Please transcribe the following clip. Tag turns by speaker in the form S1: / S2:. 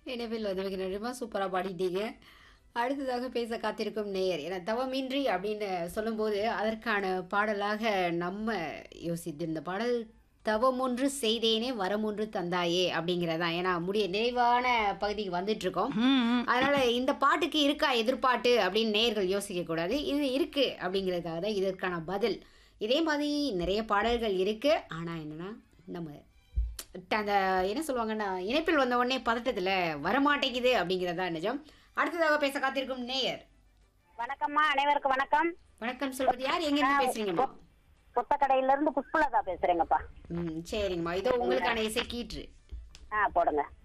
S1: இணைப்பில் வந்தவங்க நிஜமா சூப்பராக பாடிட்டீங்க அடுத்ததாக பேச காத்திருக்கும் நேயர் என தவமின்றி அப்படின்னு சொல்லும்போது அதற்கான பாடலாக நம்ம யோசித்து இந்த பாடல் தவம் ஒன்று செய்தேனே வரம் ஒன்று தந்தாயே அப்படிங்கிறதான் ஏன்னா முடிய நிறைவான பகுதிக்கு வந்துட்டு இருக்கோம்
S2: ம், ம்.
S1: அதனால இந்த பாட்டுக்கு இருக்கா எதிர்பாட்டு அப்படின்னு நேயர்கள் யோசிக்க கூடாது இது இருக்கு அப்படிங்கிறதுக்காக தான் இதற்கான பதில் இதே மாதிரி நிறைய பாடல்கள் இருக்கு ஆனா என்னன்னா நம்ம ட- அந்த என்ன சொல்லுவாங்கன்னா இணைப்பில் வந்த உடனே பதட்டத்துல வரமாட்டேங்குது அப்படிங்கிறதா நிஜம் அடுத்ததாக பேச காத்திருக்கும் நேயர்
S3: வணக்கம்மா அனைவருக்கும் வணக்கம்
S1: வணக்கம் சொல்வது யார் எங்க இருந்து பேசுறீங்கம்மா
S3: புத்தக்கடையில இருந்து புஷ்பலதா பேசுறேங்கப்பா
S1: ம் சரிங்கம்மா இதோ உங்களுக்கான இசை கீற்று
S3: ஆ போடுங்க